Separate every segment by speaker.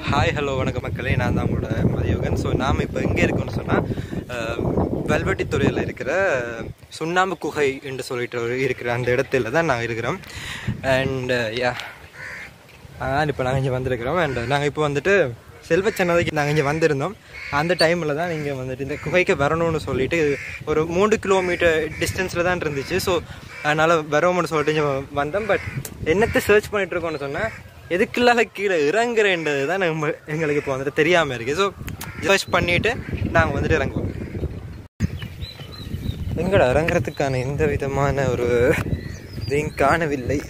Speaker 1: Hi hello வணக்கம் மக்களே நான் தான் உங்களோட மதியோகன் ஸோ நாம் இப்போ எங்கே இருக்கோம்னு சொன்னால் வெல்வெட்டித்துறையில் இருக்கிற சுண்ணாம்பு குகை என்று சொல்லிட்டு ஒரு இருக்கிற அந்த இடத்துல தான் நாங்கள் இருக்கிறோம் அண்ட் யா அதான் இப்போ நாங்கள் இங்கே வந்திருக்கிறோம் அண்ட் நாங்கள் இப்போ வந்துட்டு செல்வ சென்னதைக்கு நாங்கள் இங்கே வந்திருந்தோம் அந்த டைமில் தான் நீங்கள் வந்துட்டு இந்த குகைக்கு வரணும்னு சொல்லிட்டு ஒரு மூன்று கிலோமீட்டர் டிஸ்டன்ஸில் தான் இருந்துச்சு ஸோ அதனால் வரோம்னு சொல்லிட்டு இங்கே வந்தோம் பட் என்னத்தை சர்ச் பண்ணிட்டு இருக்கோம்னு சொன்னால் எதுக்குள்ளால கீழே இறங்குறேன்றது தான் நம்ம எங்களுக்கு இப்போ வந்துட்டு தெரியாமல் இருக்குது ஸோ சர்ச் பண்ணிவிட்டு நாங்கள் வந்துட்டு இறங்குவோம் எங்கட இறங்குறதுக்கான எந்த விதமான ஒரு இதையும் காணவில்லை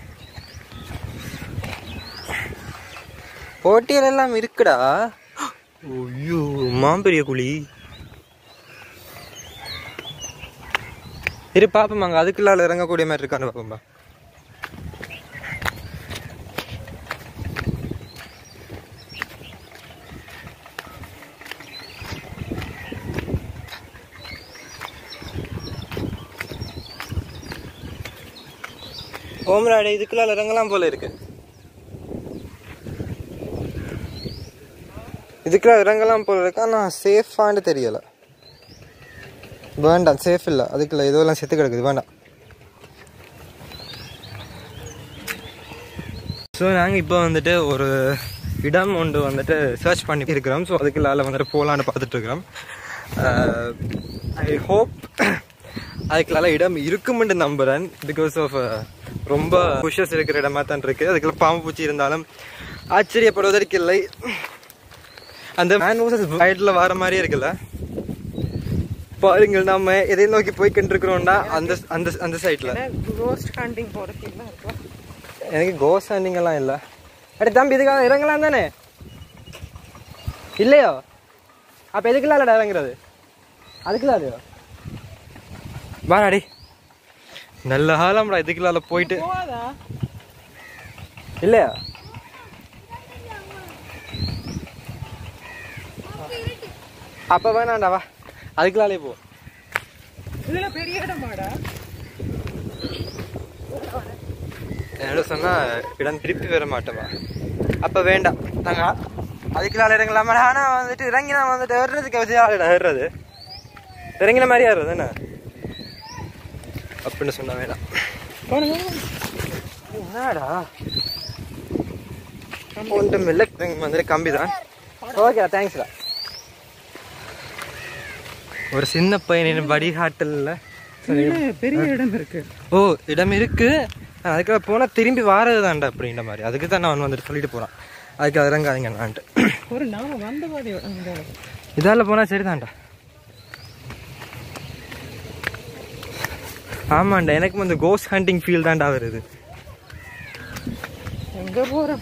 Speaker 1: போட்டியல் எல்லாம் இருக்குடா ஐயோ மாம்பெரிய குழி இரு பாப்போம் அங்கே அதுக்குள்ளால இறங்கக்கூடிய மாதிரி இருக்கான்னு பாப்போம்பா ஓம்ராடு இதுக்குள்ளால இறங்கலாம் போல இருக்கு இதுக்குள்ள இறங்கலாம் போல இருக்கு ஆனால் சேஃபான்னு தெரியல வேண்டாம் சேஃப் இல்லை அதுக்குள்ள இதெல்லாம் செத்து கிடக்குது வேண்டாம் ஸோ நாங்கள் இப்போ வந்துட்டு ஒரு இடம் ஒன்று வந்துட்டு சர்ச் பண்ணி இருக்கிறோம் ஸோ அதுக்குள்ளால வந்துட்டு போகலான்னு பார்த்துட்டு இருக்கிறோம் ஐ ஹோப் அதுக்குள்ளால இடம் இருக்குமென்று நம்புகிறேன் பிகாஸ் ஆஃப் ரொம்ப புஷஸ் இருக்கிற இடமா தான் இருக்குது அதுக்குள்ள பாம்பு பூச்சி இருந்தாலும் ஆச்சரியப்படுவதற்கு இல்லை அந்த மேன் வர்சஸ் வைல்டில் வர மாதிரியே இருக்குல்ல பாருங்கள் நம்ம எதை நோக்கி போய் கொண்டிருக்கிறோம்னா அந்த அந்த அந்த சைட்ல
Speaker 2: ரோஸ்ட் ஹண்டிங் போகிற ஃபீல்லாம் இருக்கலாம்
Speaker 1: எனக்கு கோஸ் ஹண்டிங் எல்லாம் இல்லை அடி தம்பி இதுக்காக இறங்கலாம் தானே இல்லையோ அப்போ எதுக்குலாம் இல்லடா இறங்குறது அதுக்குலாம் இல்லையோ வாடாடி நல்ல காலம்டா இதுக்குள்ளால போயிட்டு
Speaker 2: போகாதா
Speaker 1: இல்லையா அப்ப வேணாண்டா வா அதுக்குள்ளாலே போ
Speaker 2: இதுல பெரிய இடமாடா
Speaker 1: என்னோட சொன்னா இடம் திருப்பி வர மாட்டோமா அப்ப வேண்டாம் நாங்க அதுக்குள்ளால இறங்கலாமா ஆனா வந்துட்டு இறங்கி நான் வந்துட்டு ஏறுறதுக்கு வச்சு ஆளுடா ஏறுறது இறங்கின மாதிரி ஏறுறது என்ன அப்படின்னு சொன்னா வேண்டாம் என்னடா ஒன்றும் இல்லை வந்துட்டு கம்பி தான் ஓகேடா தேங்க்ஸ்டா ஒரு சின்ன பையனின் வடிகாட்டல்ல
Speaker 2: பெரிய இடம் இருக்கு
Speaker 1: ஓ இடம் இருக்கு அதுக்காக போனா திரும்பி வாரது தான்டா அப்படின்ற மாதிரி அதுக்கு தான் நான் வந்துட்டு சொல்லிட்டு போறான் அதுக்கு அது இறங்காதீங்க நான்ட்டு
Speaker 2: ஒரு நாம வந்த பாதி அங்க
Speaker 1: இதால போனா சரிதான்டா ஆமாண்டா எனக்கு வந்து கோஸ்ட் ஹண்டிங் ஃபீல் தான்டா வருது
Speaker 2: எங்க போறோம்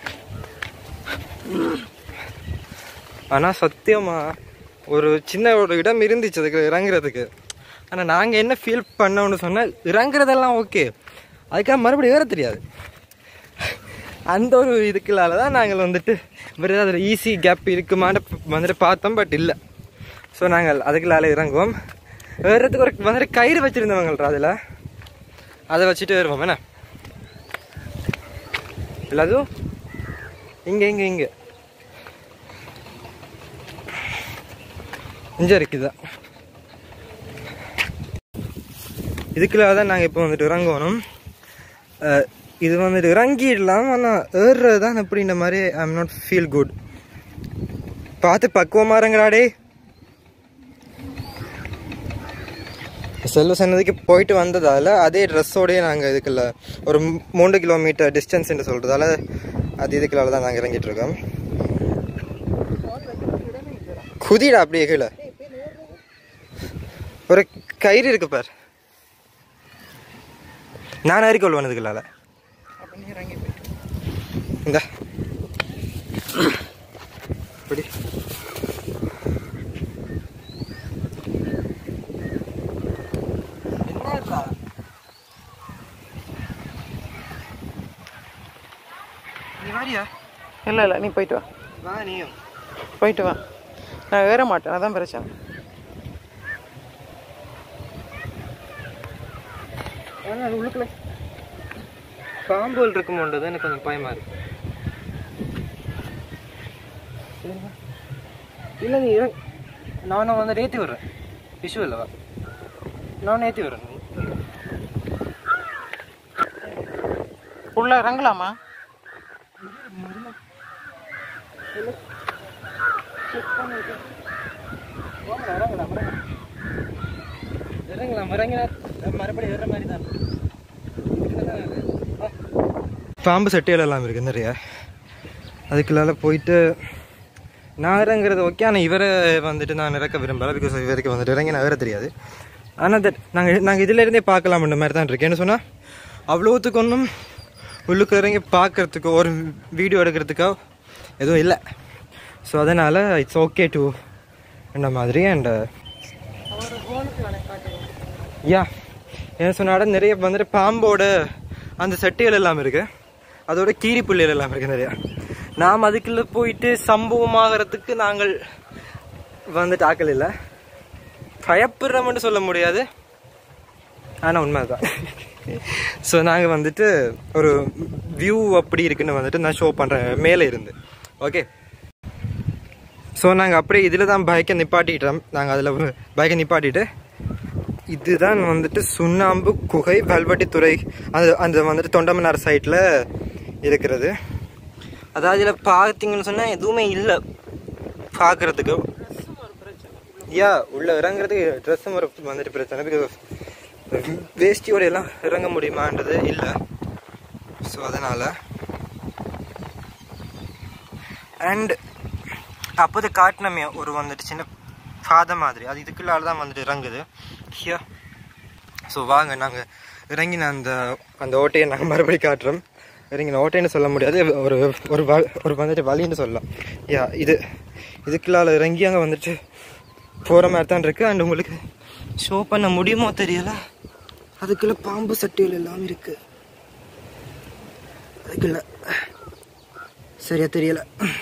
Speaker 1: ஆனா சத்தியமா ஒரு சின்ன ஒரு இடம் இருந்துச்சு அதுக்கு இறங்குறதுக்கு ஆனா நாங்க என்ன ஃபீல் பண்ணோம்னு சொன்னா இறங்குறதெல்லாம் ஓகே அதுக்காக மறுபடியும் ஏற தெரியாது அந்த ஒரு இதுக்குள்ளால தான் நாங்கள் வந்துட்டு வேறு ஏதாவது ஈஸி கேப் இருக்குமான்னு வந்துட்டு பார்த்தோம் பட் இல்லை ஸோ நாங்கள் அதுக்குள்ளால இறங்குவோம் ஏறுறதுக்கு ஒரு வந்துட்டு கயிறு வச்சுருந்தவங்கள்ரா அதில் அதை வச்சுட்டு ஏறுவோம் என்ன இல்லை அதுவும் இங்கே இங்கே இங்கே இங்கே இருக்குதா இதுக்குள்ள தான் நாங்கள் இப்போ வந்துட்டு இறங்கணும் அஹ் இது வந்துட்டு இறங்கிடலாம் ஆனால் ஏறுறது தான் அப்படின்ற மாதிரி I am not feel good பார்த்து பக்குவமாக இறங்குறாடே செல்வ சன்னதிக்கு போயிட்டு வந்ததால் அதே ட்ரெஸ்ஸோடய நாங்கள் இதுக்குள்ள ஒரு மூன்று கிலோமீட்டர் டிஸ்டன்ஸ் என்று சொல்கிறதால அது இதுக்குள்ளால தான் நாங்கள் இறங்கிட்டு இருக்கோம் குதிடா அப்படியே கீழே ஒரு கயிறு இருக்கு பார் நான் அறிக்கொள்வேன் இதுக்குள்ளால
Speaker 2: அப்ப நீ இறங்கி போயிட்டு
Speaker 1: இந்த இப்படி நீ வாரியா
Speaker 2: இல்ல இல்ல நீ போயிட்டு வா
Speaker 1: வா நீயும்
Speaker 2: போயிட்டு வா நான் ஏற மாட்டேன் அதான் பிரச்சனை
Speaker 1: ஆனால் அது உள்ளுக்குள்ள பாம்புகள் இருக்குமோன்றது எனக்கு கொஞ்சம் பயமா இருக்கு இல்லை நீ இரு. நானும் வந்து ஏற்றி விடுறேன் இஷ்யூ இல்லைவா நானும் ஏற்றி விடுறேன்
Speaker 2: உள்ள இறங்கலாமா
Speaker 1: இறங்கலாம் இறங்கினா மறுபடியும் ஏற மாதிரி தான் பாம்பு சட்டைகள் எல்லாம் இருக்குது நிறைய அதுக்குள்ளால போயிட்டு நான் இறங்குறது ஓகே ஆனால் இவரை வந்துட்டு நான் இறக்க விரும்பல பிகாஸ் இவருக்கு வந்துட்டு இறங்கி நான் வேற தெரியாது ஆனால் தட் நாங்கள் நாங்கள் இதிலேருந்தே பார்க்கலாம்ன்ற மாதிரி தான் இருக்கு என்ன சொன்னால் அவ்வளோத்துக்கு ஒன்றும் உள்ளுக்கு இறங்கி பார்க்கறதுக்கோ ஒரு வீடியோ எடுக்கிறதுக்கோ எதுவும் இல்லை ஸோ அதனால் இட்ஸ் ஓகே டு இந்த மாதிரி அண்ட் யா என்ன சொன்னாட நிறைய வந்துட்டு பாம்போட அந்த சட்டைகள் எல்லாம் இருக்கு அதோட கீரி புள்ளிகள் எல்லாம் இருக்கு நிறைய நாம் அதுக்குள்ள போயிட்டு சம்பவமாகறதுக்கு நாங்கள் வந்துட்டு ஆக்கல் இல்லை பயப்படுறோம்னு சொல்ல முடியாது ஆனால் உண்மைதான் ஸோ நாங்கள் வந்துட்டு ஒரு வியூ அப்படி இருக்குன்னு வந்துட்டு நான் ஷோ பண்ணுறேன் மேலே இருந்து ஓகே ஸோ நாங்கள் அப்படியே இதில் தான் பைக்கை நிப்பாட்டிட்டோம் நாங்கள் அதில் பைக்கை நிப்பாட்டிட்டு இதுதான் வந்துட்டு சுண்ணாம்பு குகை வல்வட்டித்துறை அது அந்த வந்துட்டு தொண்டமனார் சைட்டில் இருக்கிறது அதாவது இதில் பார்த்தீங்கன்னு சொன்னால் எதுவுமே இல்லை பார்க்குறதுக்கு யா உள்ள இறங்குறதுக்கு ட்ரெஸ்ஸும் ஒரு வந்துட்டு பிரச்சனை பிகாஸ் வேஷ்டியோட எல்லாம் இறங்க முடியுமான்றது இல்லை ஸோ அதனால் அண்ட் அப்போது காட்டினமே ஒரு வந்துட்டு சின்ன பாதை மாதிரி அது இதுக்குள்ளால தான் வந்துட்டு இறங்குது ஹியா ஸோ வாங்க நாங்கள் இறங்கின அந்த அந்த ஓட்டையை நாங்கள் மறுபடியும் காட்டுறோம் இறங்கின ஓட்டைன்னு சொல்ல முடியாது ஒரு ஒரு வ ஒரு வந்துட்டு வழின்னு சொல்லலாம் யா இது இதுக்குள்ளால இறங்கி அங்கே வந்துட்டு போகிற மாதிரி தான் இருக்குது அண்ட் உங்களுக்கு ஷோ பண்ண முடியுமோ தெரியல அதுக்குள்ள பாம்பு சட்டைகள் எல்லாம் இருக்குது அதுக்குள்ள சரியா தெரியல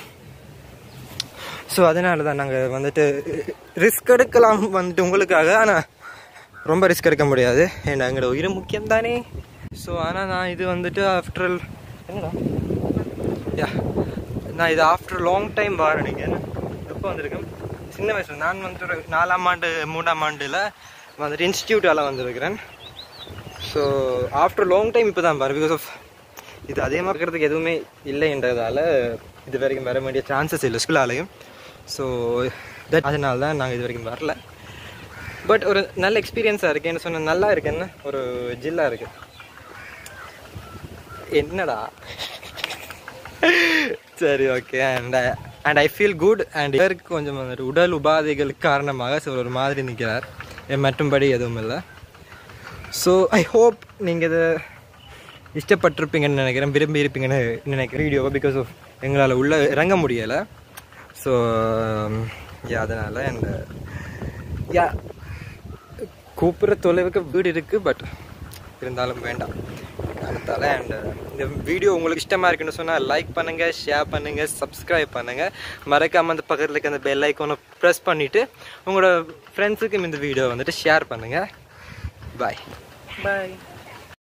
Speaker 1: ஸோ அதனால தான் நாங்கள் வந்துட்டு ரிஸ்க் எடுக்கலாம் வந்துட்டு உங்களுக்காக ஆனால் ரொம்ப ரிஸ்க் எடுக்க முடியாது ஏன்னா எங்களோட உயிர் முக்கியம் தானே ஸோ ஆனால் நான் இது வந்துட்டு ஆஃப்டர் என்னடா யா நான் இது ஆஃப்டர் லாங் டைம் வரேன் நீங்கள் எப்போ வந்திருக்கேன் சின்ன வயசில் நான் வந்துட்டு ஒரு நாலாம் ஆண்டு மூணாம் ஆண்டில் வந்துட்டு இன்ஸ்டியூட்டால் வந்திருக்கிறேன் ஸோ ஆஃப்டர் லாங் டைம் இப்போ தான் வரேன் பிகாஸ் ஆஃப் இது அதே மாதிரி எதுவுமே இல்லைன்றதால இது வரைக்கும் வர வேண்டிய சான்சஸ் இல்லை ஸ்கூலாலையும் ஸோ தட் அதனால தான் நாங்கள் இது வரைக்கும் வரல பட் ஒரு நல்ல எக்ஸ்பீரியன்ஸாக இருக்கு என்ன சொன்ன நல்லா இருக்குன்னு ஒரு ஜில்லா இருக்கு என்னடா சரி okay and and I feel good and இவருக்கு கொஞ்சம் வந்துட்டு உடல் உபாதைகளுக்கு காரணமாக சில ஒரு மாதிரி நிற்கிறார் மற்றும்படி எதுவும் இல்லை ஸோ ஐ ஹோப் நீங்கள் இதை இஷ்டப்பட்டிருப்பீங்கன்னு நினைக்கிறேன் விரும்பி இருப்பீங்கன்னு நினைக்கிறேன் வீடியோவை பிகாஸ் ஆஃப் எங்களால் உள்ளே இறங்க முடியலை ஸோ யா அதனால் அண்ட் யா கூப்பிட்ற தொலைவுக்கு வீடு இருக்குது பட் இருந்தாலும் வேண்டாம் அதனால அண்ட் இந்த வீடியோ உங்களுக்கு இஷ்டமாக இருக்குன்னு சொன்னால் லைக் பண்ணுங்கள் ஷேர் பண்ணுங்கள் சப்ஸ்கிரைப் பண்ணுங்கள் மறக்காமல் அந்த பக்கத்தில் இருக்க அந்த பெல் ஐக்கானை ப்ரெஸ் பண்ணிவிட்டு உங்களோட ஃப்ரெண்ட்ஸுக்கும் இந்த வீடியோ வந்துட்டு ஷேர் பண்ணுங்கள் பாய்
Speaker 2: பாய்